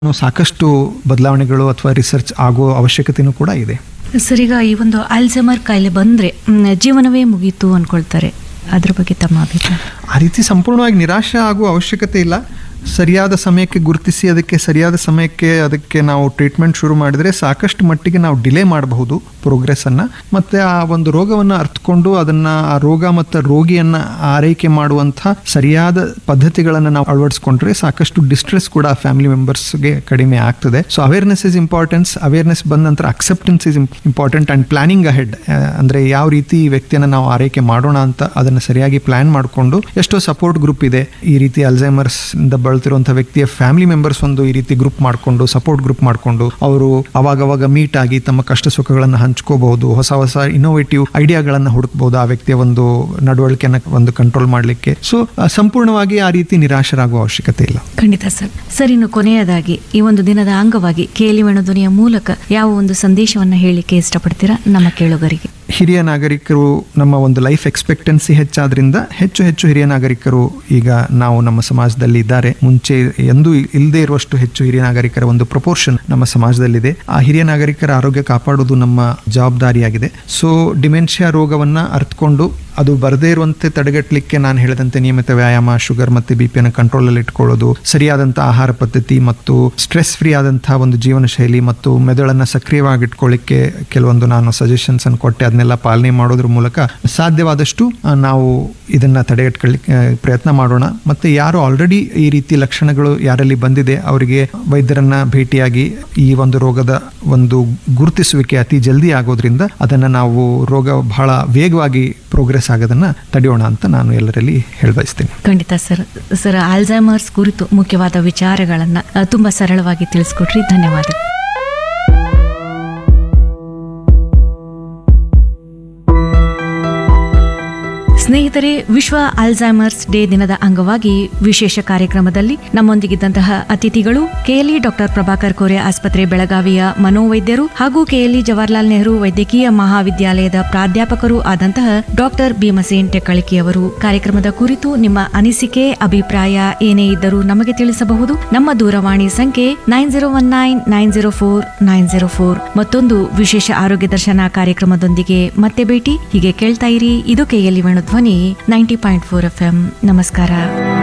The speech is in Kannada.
ಇನ್ನು ಸಾಕಷ್ಟು ಬದಲಾವಣೆಗಳು ಅಥವಾ ರಿಸರ್ಚ್ ಆಗೋ ಅವಶ್ಯಕತೆನೂ ಕೂಡ ಇದೆ ಸರ್ ಈಗ ಈ ಒಂದು ಆಲ್ಝೈಮರ್ ಕಾಯಿಲೆ ಬಂದ್ರೆ ಮ್, ಜೀವನವೇ ಮುಗೀತು ಅನ್ಕೊಳ್ತಾರೆ ಅದ್ರ ಬಗ್ಗೆ ತಮ್ಮ ಅಭಿಪ್ರಾಯ ಆ ರೀತಿ ಸಂಪೂರ್ಣವಾಗಿ ನಿರಾಶೆ ಆಗುವ ಅವಶ್ಯಕತೆ ಇಲ್ಲ ಸರಿಯಾದ ಸಮಯಕ್ಕೆ ಗುರುತಿಸಿ ಅದಕ್ಕೆ ಸರಿಯಾದ ಸಮಯಕ್ಕೆ ಅದಕ್ಕೆ ನಾವು ಟ್ರೀಟ್ಮೆಂಟ್ ಶುರು ಮಾಡಿದರೆ ಸಾಕಷ್ಟು ಮಟ್ಟಿಗೆ ನಾವು ಡಿಲೇ ಮಾಡಬಹುದು ಪ್ರೋಗ್ರೆಸ್ಸನ್ನು ಮತ್ತು ಆ ಒಂದು ರೋಗವನ್ನು ಅರ್ಥಕೊಂಡು ಅದನ್ನು ಆ ರೋಗ ಮತ್ತು ರೋಗಿಯನ್ನು ಆರೈಕೆ ಮಾಡುವಂಥ ಸರಿಯಾದ ಪದ್ಧತಿಗಳನ್ನು ನಾವು ಅಳವಡಿಸ್ಕೊಂಡ್ರೆ ಸಾಕಷ್ಟು ಡಿಸ್ಟ್ರೆಸ್ ಕೂಡ ಫ್ಯಾಮಿಲಿ ಮೆಂಬರ್ಸ್ಗೆ ಕಡಿಮೆ ಆಗ್ತದೆ so awareness is importance awareness ಬಂದ ನಂತರ acceptance is important and planning ahead ಅಂದರೆ ಯಾವ ರೀತಿ ಈ ವ್ಯಕ್ತಿಯನ್ನು ನಾವು ಆರೈಕೆ ಮಾಡೋಣ ಅಂತ ಅದನ್ನು ಸರಿಯಾಗಿ ಪ್ಲಾನ್ ಮಾಡಿಕೊಂಡು ಎಷ್ಟೋ ಸಪೋರ್ಟ್ ಗ್ರೂಪ್ ಇದೆ ಈ ರೀತಿ ಅಲ್ಝೈಮರ್ಸ್ ಇಂದ ಬಳಲ್ತಿರುವಂಥ ವ್ಯಕ್ತಿಯ ಫ್ಯಾಮಿಲಿ ಮೆಂಬರ್ಸ್ ಒಂದು ಈ ರೀತಿ ಗ್ರೂಪ್ ಮಾಡಿಕೊಂಡು ಸಪೋರ್ಟ್ ಗ್ರೂಪ್ ಮಾಡಿಕೊಂಡು ಅವರು ಅವಾಗವಾಗ ಮೀಟ್ ಆಗಿ ತಮ್ಮ ಕಷ್ಟ ಸುಖಗಳನ್ನು ಹಂಚ್ಕೋಬಹುದು ಹೊಸ ಹೊಸ ಇನ್ನೋವೇಟಿವ್ ಐಡಿಯಾಗಳನ್ನು ಹುಡುಕ್ಬಹುದು ಆ ವ್ಯಕ್ತಿಯ ಒಂದು ನಡವಳಿಕೆಯನ್ನು ಒಂದು ಕಂಟ್ರೋಲ್ ಮಾಡಲಿಕ್ಕೆ ಸೊ ಸಂಪೂರ್ಣವಾಗಿ ಆ ರೀತಿ ನಿರಾಶರಾಗುವ ಅವಶ್ಯಕತೆ ಇಲ್ಲ ಖಂಡಿತ ಸರ್ ಸರ್ ಇನ್ನು ಕೊನೆಯದಾಗಿ ಈ ಒಂದು ದಿನದ ಅಂಗವಾಗಿ ಕೇಳಿ ಧ್ವನಿಯ ಮೂಲಕ ಯಾವ ಒಂದು ಸಂದೇಶವನ್ನ ಹೇಳಿಕೆ ಇಷ್ಟಪಡ್ತೀರಾ ನಮ್ಮ ಕೇಳುಗರಿಗೆ ಹಿರಿಯ ನಾಗರಿಕರು ನಮ್ಮ ಒಂದು ಲೈಫ್ ಎಕ್ಸ್ಪೆಕ್ಟೆನ್ಸಿ ಹೆಚ್ಚಾದ್ರಿಂದ ಹೆಚ್ಚು ಹೆಚ್ಚು ಹಿರಿಯ ನಾಗರಿಕರು ಈಗ ನಾವು ನಮ್ಮ ಸಮಾಜದಲ್ಲಿ ಇದ್ದಾರೆ ಮುಂಚೆ ಎಂದೂ ಇಲ್ಲದೆ ಇರುವಷ್ಟು ಹೆಚ್ಚು ಹಿರಿಯ ನಾಗರಿಕರ ಒಂದು ಪ್ರಪೋರ್ಷನ್ ನಮ್ಮ ಸಮಾಜದಲ್ಲಿದೆ ಆ ಹಿರಿಯ ನಾಗರಿಕರ ಆರೋಗ್ಯ ಕಾಪಾಡೋದು ನಮ್ಮ ಜವಾಬ್ದಾರಿಯಾಗಿದೆ ಸೊ ಡಿಮೆನ್ಷಿಯಾ ರೋಗವನ್ನ ಅರ್ಥಕೊಂಡು ಅದು ಬರದೇ ಇರುವಂತೆ ತಡೆಗಟ್ಟಲಿಕ್ಕೆ ನಾನು ಹೇಳಿದಂತೆ ನಿಯಮಿತ ವ್ಯಾಯಾಮ ಶುಗರ್ ಮತ್ತು ಬಿ ಪಿಯನ್ನು ಕಂಟ್ರೋಲಲ್ಲಿ ಇಟ್ಕೊಳ್ಳೋದು ಸರಿಯಾದಂಥ ಆಹಾರ ಪದ್ಧತಿ ಮತ್ತು ಸ್ಟ್ರೆಸ್ ಫ್ರೀ ಆದಂತಹ ಒಂದು ಜೀವನ ಶೈಲಿ ಮತ್ತು ಮೆದುಳನ್ನು ಸಕ್ರಿಯವಾಗಿ ಇಟ್ಕೊಳ್ಳಿಕ್ಕೆ ಕೆಲವೊಂದು ನಾನು ಸಜೆಷನ್ಸ್ ಅನ್ನು ಕೊಟ್ಟೆ ಅದನ್ನೆಲ್ಲ ಪಾಲನೆ ಮಾಡೋದ್ರ ಮೂಲಕ ಸಾಧ್ಯವಾದಷ್ಟು ಆ, ನಾವು ಇದನ್ನ ತಡೆಗಟ್ಕೊಳ್ಳಿಕ್ಕೆ ಆ, ಪ್ರಯತ್ನ ಮಾಡೋಣ ಮತ್ತೆ ಯಾರು ಆಲ್ರೆಡಿ ಈ ರೀತಿ ಲಕ್ಷಣಗಳು ಯಾರಲ್ಲಿ ಬಂದಿದೆ ಅವರಿಗೆ ವೈದ್ಯರನ್ನ ಭೇಟಿಯಾಗಿ ಈ ಒಂದು ರೋಗದ ಒಂದು ಗುರುತಿಸುವಿಕೆ ಅತಿ ಜಲ್ದಿ ಆಗೋದ್ರಿಂದ ಅದನ್ನ ನಾವು ರೋಗ ಬಹಳ ವೇಗವಾಗಿ ಪ್ರೋಗ್ರೆಸ್ ಆಗೋದನ್ನ ತಡೆಯೋಣ ಅಂತ ನಾನು ಎಲ್ಲರಲ್ಲಿ ಹೇಳಬಯಸ್ತೀನಿ ಖಂಡಿತ ಸರ್ ಸರ್ ಆಲ್ಝೈಮರ್ಸ್ ಕುರಿತು ಮುಖ್ಯವಾದ ವಿಚಾರಗಳನ್ನ ಅ, ತುಂಬಾ ಸರಳವಾಗಿ ತಿಳಿಸ್ಕೊಟ್ರಿ ಧನ್ಯವಾದ ಸ್ನೇಹಿತರೆ ವಿಶ್ವ ಆಲ್ಝೈಮರ್ಸ್ ಡೇ ದಿನದ ಅಂಗವಾಗಿ ವಿಶೇಷ ಕಾರ್ಯಕ್ರಮದಲ್ಲಿ ನಮ್ಮೊಂದಿಗಿದ್ದಂತಹ ಅತಿಥಿಗಳು ಕೆಎಲ್ಇ ಡಾಕ್ಟರ್ ಪ್ರಭಾಕರ್ ಕೋರೆ ಆಸ್ಪತ್ರೆ ಬೆಳಗಾವಿಯ ಮನೋವೈದ್ಯರು ಹಾಗೂ ಕೆಎಲ್ಇ ಜವಾಹರ್ಲಾಲ್ ನೆಹರು ವೈದ್ಯಕೀಯ ಮಹಾವಿದ್ಯಾಲಯದ ಪ್ರಾಧ್ಯಾಪಕರು ಆದಂತಹ ಡಾಕ್ಟರ್ ಭೀಮಸೇನ್ ಟೆಕ್ಕಳಿಕಿಯವರು ಕಾರ್ಯಕ್ರಮದ ಕುರಿತು ನಿಮ್ಮ ಅನಿಸಿಕೆ ಅಭಿಪ್ರಾಯ ಏನೇ ಇದ್ದರೂ ನಮಗೆ ತಿಳಿಸಬಹುದು ನಮ್ಮ ದೂರವಾಣಿ ಸಂಖ್ಯೆ nine zero one nine nine zero four nine zero four ಮತ್ತೊಂದು ವಿಶೇಷ ಆರೋಗ್ಯ ದರ್ಶನ ಕಾರ್ಯಕ್ರಮದೊಂದಿಗೆ ಮತ್ತೆ ಭೇಟಿ ಹೀಗೆ ಕೇಳ್ತಾ ಇರಿ ಇದು KLE Venu Dhwani ninety point four F M ನಮಸ್ಕಾರ